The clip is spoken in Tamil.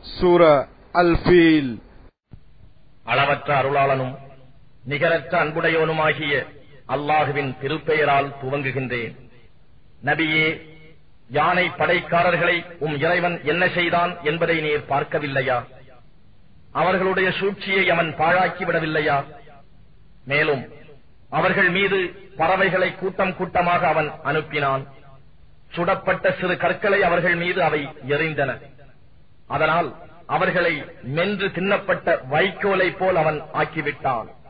சூர அல் ஃபீல் அளவற்ற அருளாளனும் நிகரற்ற அன்புடையவனுமாகிய அல்லாஹுவின் திருப்பெயரால் துவங்குகின்றேன் நபியே யானை படைக்காரர்களை உம் இறைவன் என்ன செய்தான் என்பதை நீர் பார்க்கவில்லையா அவர்களுடைய சூழ்ச்சியை அவன் பாழாக்கி விடவில்லையா மேலும் அவர்கள் மீது பறவைகளை கூட்டம் கூட்டமாக அவன் அனுப்பினான் சுடப்பட்ட சிறு கற்களை அவர்கள் மீது அவை எறிந்தன அதனால் அவர்களை மென்று தின்னப்பட்ட வைக்கோலை போல் அவன் ஆக்கிவிட்டான்